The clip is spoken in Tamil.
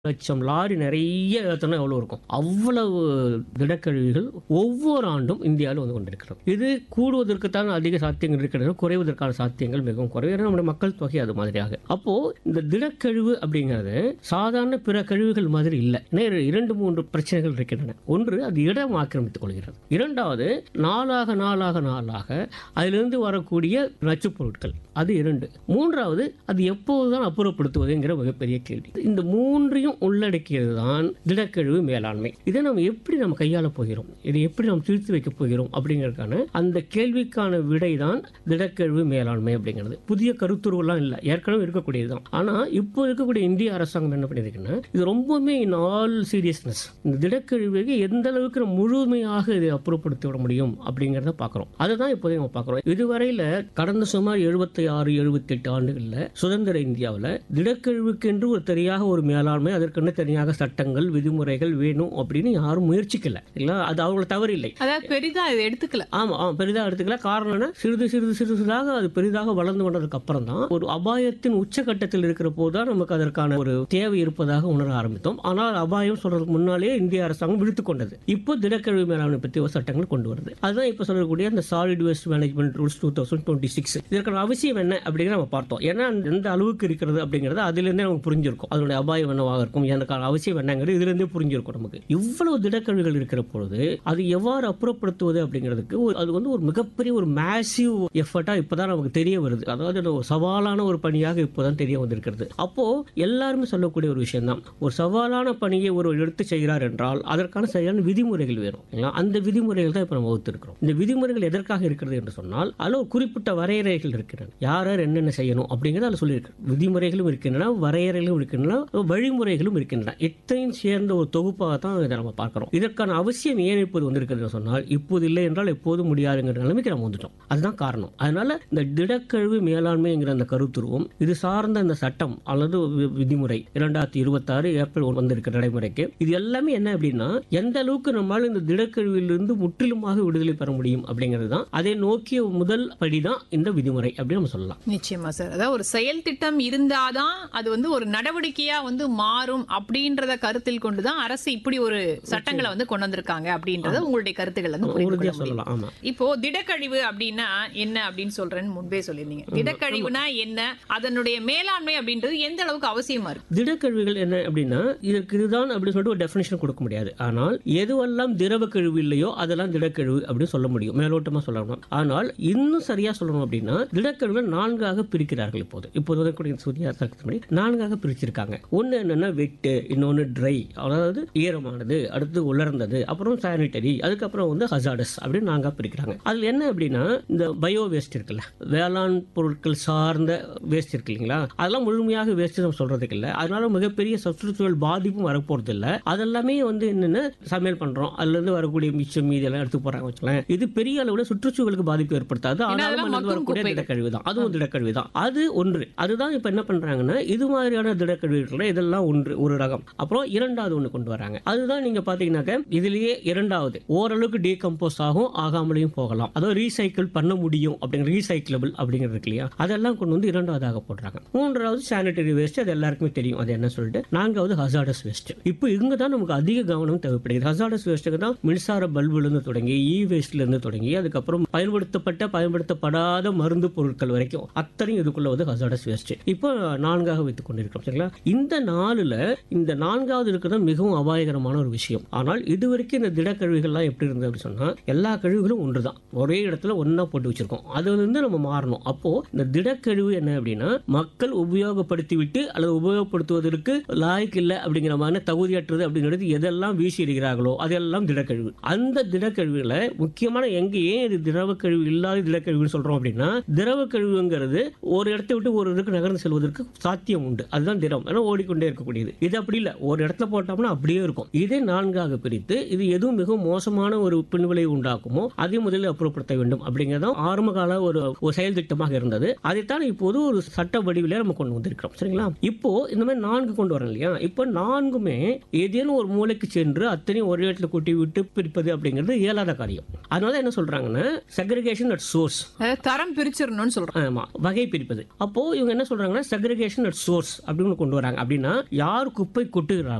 லட்சம் லாரி நிறைய ஏற்றணும் எவ்வளோ இருக்கும் அவ்வளவு திடக்கழிவுகள் ஒவ்வொரு ஆண்டும் இந்தியாவில் வந்து கொண்டிருக்கிறது இது கூடுவதற்கு தான் அதிக சாத்தியங்கள் இருக்கிறது குறைவதற்கான சாத்தியங்கள் மிகவும் குறைவு ஏன்னா நம்முடைய மக்கள் தொகை அது மாதிரியாக அப்போ இந்த திடக்கழிவு அப்படிங்கிறது சாதாரண பிற கழிவுகள் மாதிரி இல்லை ஏன்னா இரு- இரண்டு மூன்று பிரச்சனைகள் இருக்கின்றன ஒன்று அது இடம் ஆக்கிரமித்துக் கொள்கிறது இரண்டாவது நாளாக நாளாக நாளாக அதிலிருந்து வரக்கூடிய நச்சுப் பொருட்கள் அது இரண்டு மூன்றாவது அது எப்போதுதான் அப்புறப்படுத்துவதுங்கிற மிகப்பெரிய கேள்வி இந்த மூன்றையும் உள்ளடக்கியது தான் திடக்கழிவு மேலாண்மை இதை நம்ம எப்படி நம்ம கையாள போகிறோம் இதை எப்படி நம்ம தீர்த்து வைக்க போகிறோம் அப்படிங்கிறதுக்கான அந்த கேள்விக்கான விடை தான் திடக்கழிவு மேலாண்மை அப்படிங்கிறது புதிய கருத்துருவெல்லாம் இல்லை ஏற்கனவே இருக்கக்கூடியதுதான் ஆனா இப்போ இருக்கக்கூடிய இந்திய அரசாங்கம் என்ன பண்ணியிருக்குன்னா இது ரொம்பவுமே இன் ஆல் சீரியஸ்னஸ் இந்த திடக்கழிவை எந்த அளவுக்கு நம்ம முழுமையாக இதை அப்புறப்படுத்தி விட முடியும் அப்படிங்கிறத பார்க்குறோம் அதை தான் இப்போதைய நம்ம பார்க்குறோம் இதுவரையில் கடந்த சுமார் எழுபத்தி ஆறு எழுபத்தி எட்டு ஆண்டுகளில் சுதந்திர இந்தியாவில் திடக்கழிவுக்கென்று ஒரு தெரியாக ஒரு மேலாண்மை அதற்கென்று தனியாக சட்டங்கள் விதிமுறைகள் வேணும் அப்படின்னு யாரும் முயற்சிக்கல இல்லை அது அவங்கள தவறு இல்லை அதாவது பெரிதா இதை எடுத்துக்கல ஆமா ஆமா பெரிதாக எடுத்துக்கல காரணம் என்ன சிறிது சிறிது சிறிது சிறிதாக அது பெரிதாக வளர்ந்து வந்ததுக்கு அப்புறம் தான் ஒரு அபாயத்தின் உச்சகட்டத்தில் இருக்கிற போது தான் நமக்கு அதற்கான ஒரு தேவை இருப்பதாக உணர ஆரம்பித்தோம் ஆனால் அபாயம் சொல்றதுக்கு முன்னாலேயே இந்திய அரசாங்கம் விடுத்து கொண்டது இப்போ திடக்கழிவு மேலாண்மை பற்றி ஒரு சட்டங்கள் கொண்டு வருது அதுதான் இப்போ சொல்லக்கூடிய அந்த solid waste management rules two thousand twenty six இதற்கான அவசியம் என்ன அப்படிங்கிற நம்ம பார்த்தோம் ஏன்னா எந்த அளவுக்கு இருக்கிறது அப்படிங்கிறது அதுலேருந்தே நமக்கு புரிஞ்சிருக்கும் அதனுடைய அபாயம் என்னவாக இருக்கும் எனக்கான அவசியம் என்னங்கிறது இதுலேருந்தே புரிஞ்சிருக்கும் நமக்கு இவ்வளவு திடக்கழிவுகள் இருக்கிற பொழுது அது எவ்வாறு அப்புறப்படுத்துவது அப்படிங்கிறதுக்கு ஒரு- அது வந்து ஒரு மிகப்பெரிய ஒரு மேசிவ் எஃபர்ட்டா இப்பதான் நமக்கு தெரிய வருது அதாவது அது ஒரு சவாலான ஒரு பணியாக இப்போதான் தெரிய வந்திருக்கிறது அப்போ எல்லாருமே சொல்லக்கூடிய ஒரு விஷயம் தான் ஒரு சவாலான பணியை ஒரு எடுத்து செய்கிறார் என்றால் அதற்கான சரியான விதிமுறைகள் வேணும் இல்லைங்களா? அந்த விதிமுறைகள் தான் இப்போ நம்ம வகுத்திருக்கிறோம் இந்த விதிமுறைகள் எதற்காக இருக்கிறது என்று சொன்னால் அதில் ஒரு குறிப்பிட்ட வரையறைகள் இருக்கின்றன யார் யார் என்னென்ன செய்யணும் அப்படிங்கிறது அதில் சொல்லியிருக்கு விதிமுறைகளும் இருக்கின்றன வரையறைகளும் இருக்கின்றன வழிமுறைகளும் இருக்கின்றன இத்தனையும் சேர்ந்த ஒரு தொகுப்பாக தான் இதை நம்ம பார்க்கிறோம் இதற்கான அவசியம் ஏன் இப்போது வந்திருக்கிறது சொன்னால் இப்போது இல்லை என்றால் எப்போதும் முடியாதுங்கிற நிலைமைக்கு நம்ம வந்துட்டோம் அதுதான் காரணம் அதனால இந்த திடக்கழிவு மேலாண்மைங்கிற அந்த கருத்துருவம் இது சார்ந்த அந்த சட்டம் அல்லது வி- விதிமுறை இரண்டாயிரத்தி இருபத்தாறு ஏப்ரல் ஒன்று வந்திருக்கிற நடைமுறைக்கு இது எல்லாமே என்ன அப்படின்னா எந்த அளவுக்கு நம்மால் இந்த திடக்கழிவிலிருந்து முற்றிலுமாக விடுதலை பெற முடியும் அப்படிங்கிறது தான் அதை நோக்கிய முதல் படிதான் இந்த விதிமுறை அப்படின்னு நம்ம சொல்லலாம் நிச்சயமா சார் அதாவது ஒரு செயல் திட்டம் இருந்தாதான் அது வந்து ஒரு நடவடிக்கையா வந்து மாறும் அப்படின்றத கருத்தில் கொண்டுதான் அரசு இப்படி ஒரு சட்டங்களை வந்து கொண்டு வந்திருக்காங்க அப்படின்றத உங்களுடைய கருத்துக்கள் வந்து புரிந்து கொள்ள உறுதியா முடியும். சொல்லலாம் ஆமா இப்போ திடக்கழிவு அப்படின்னா என்ன அப்படின்னு சொல்றேன்னு முன்பே சொல்லியிருந்தீங்க திடக்கழிவுனா என்ன அதனுடைய மேலாண்மை அப்படின்றது எந்த அளவுக்கு அவசியமா இருக்கு திடக்கழிவுகள் என்ன அப்படின்னா இதற்கு இதுதான் அப்படின்னு சொல்லிட்டு ஒரு டெஃபினேஷன் கொடுக்க முடியாது ஆனால் எதுவெல்லாம் திரவ கழிவு இல்லையோ அதெல்லாம் திடக்கழிவு அப்படின்னு சொல்ல முடியும் மேலோட்டமா சொல்லணும் ஆனால் இன்னும் சரியா சொல்லணும் அப்படின்னா திடக்கழிவுகள் நான்காக பிரிக்கிறார்கள் இப்போது இப்போது வரக்கூடிய சூரிய சட்டத்தின்படி நான்காக பிரிச்சிருக்காங்க ஒன்னு என்னன்னா வெட்டு இன்னொன்னு ட்ரை அதாவது ஈரமானது அடுத்து உலர்ந்தது அப்புறம் சானிட்டரி அதுக்கப்புறம் வந்து ஹசாடஸ் அப்படின்னு நான்காக பிரிக்கிறாங்க அதுல என்ன அப்படின்னா இந்த பயோ வேஸ்ட் இருக்குல்ல வேளாண் பொருட்கள் சார்ந்த வேஸ்ட் இருக்கு இல்லைங்களா அதெல்லாம் முழுமையாக வேஸ்ட் நம்ம சொல்றதுக்கு இல்லை அதனால மிகப்பெரிய சுற்றுச்சூழல் பாதிப்பும் வரப்போறது இல்லை அதெல்லாமே வந்து என்னென்ன சமையல் பண்றோம் அதுல இருந்து வரக்கூடிய மிச்சம் மீதி எல்லாம் எடுத்து போறாங்க வச்சுக்கலாம் இது பெரிய அளவுல சுற்றுச்சூழலுக்கு பாதிப்பு ஏற்படுத்தாது ஆனாலும் அதெல்லாம் அதுல மக்கும் வரக்கூடிய குப்பைகள். திடக்கழிவு தான் அதுவும் திடக்கழிவு தான் அது ஒன்று அதுதான் இப்ப என்ன பண்றாங்கன்னா இது மாதிரியான திடக்கழிவுகள் இதெல்லாம் ஒன்று ஒரு ரகம் அப்புறம் இரண்டாவது ஒன்று கொண்டு வராங்க அதுதான் நீங்க பாத்தீங்கன்னாக்க இதுலயே இரண்டாவது ஓரளவுக்கு டீகம்போஸ் ஆகும் ஆகாமலையும் போகலாம் அதாவது ரீசைக்கிள் பண்ண முடியும் அப்படிங்கிற ரீசைக்கிளபிள் அப்படிங்கிறது இருக்கு இல்லையா அதெல்லாம் கொண்டு வந்து இரண்டாவதாக போடுறாங்க மூன்றாவது சானிட்டரி வேஸ்ட் அது எல்லாருக்குமே தெரியும் அது என்ன சொல்லிட்டு நான்காவது ஹசாடஸ் வேஸ்ட் இப்போ இங்க தான் நமக்கு அதிக கவனம் தேவைப்படுகிறது ஹசாடஸ் வேஸ்ட்டுக்கு தான் மின்சார பல்புல இருந்து தொடங்கி இ வேஸ்ட்ல இருந்து தொடங்கி அதுக்கப்புறம் பயன்படுத்தப்பட்ட பயன்படுத்தப்படாத மருந்து பொருட்கள் வரைக்கும் அத்தனையும் இதுக்குள்ள வந்து ஹசாடஸ் வேஸ்ட் இப்போ நான்காக வைத்துக் கொண்டிருக்கிறோம் சரிங்களா இந்த நாலுல இந்த நான்காவது இருக்கிறது மிகவும் அபாயகரமான ஒரு விஷயம் ஆனால் இதுவரைக்கும் இந்த திடக்கழிவுகள்லாம் எப்படி இருந்தது அப்படின்னு சொன்னா எல்லா கழிவுகளும் ஒன்றுதான் ஒரே இடத்துல ஒண்ணா போட்டு வச்சிருக்கோம் அது வந்து நம்ம மாறணும் அப்போ இந்த திடக்கழிவு என்ன அப்படின்னா மக்கள் உபயோகப்படுத்தி விட்டு அல்லது உபயோகப்படுத்துவதற்கு லாய்க்கு இல்லை அப்படிங்கிற மாதிரி தகுதியற்றது அப்படிங்கிறது எதெல்லாம் வீசி எறிகிறார்களோ அதெல்லாம் திடக்கழிவு அந்த திடக்கழிவுகளை முக்கியமான எங்க ஏன் இது திரவ கழிவு இல்லாத திடக்கழிவுன்னு சொல்றோம் அப்படின்னா திரவ கழிவுங்கிறது ஒரு இடத்தை விட்டு ஒரு இடத்துக்கு நகர்ந்து செல்வதற்கு சாத்தியம் உண்டு அதுதான் திரவம் ஏன்னா ஓடிக்கொண்டே இருக்கக்கூடியது இது அப்படி இல்லை ஒரு இடத்துல போட்டோம்னா அப்படியே இருக்கும் இதை நான்காக பிரித்து இது எதுவும் மிகவும் மோசமான ஒரு பின்விளைவு உண்டாக்குமோ அதை முதலில் அப்புறப்படுத்த வேண்டும் அப்படிங்கிறதும் ஆரம்ப கால ஒரு ஒரு செயல் திட்டமாக இருந்தது அதைத்தான் இப்போது ஒரு சட்ட வடிவிலே நம்ம கொண்டு வந்திருக்கிறோம் சரிங்களா இப்போ இந்த மாதிரி நான்கு கொண்டு வரோம் இல்லையா இப்போ நான்குமே ஏதேனும் ஒரு மூலைக்கு சென்று அத்தனையும் ஒரே இடத்துல கூட்டி விட்டு பிரிப்பது அப்படிங்கிறது இயலாத காரியம் அதனால என்ன சொல்றாங்கன்னா செக்ரிகேஷன் அட் சோர்ஸ் அதாவது தரம் பிரிச்சிடணும்னு சொல்றோம் ஆமா வகை பிரிப்பது அப்போ இவங்க என்ன சொல்றாங்கன்னா செக்ரிகேஷன் அட் சோர்ஸ் அப்படின்னு கொண்டு வராங்க அப்படின்னா யார் யார் குப்பை கொட்டுகிறார்கள்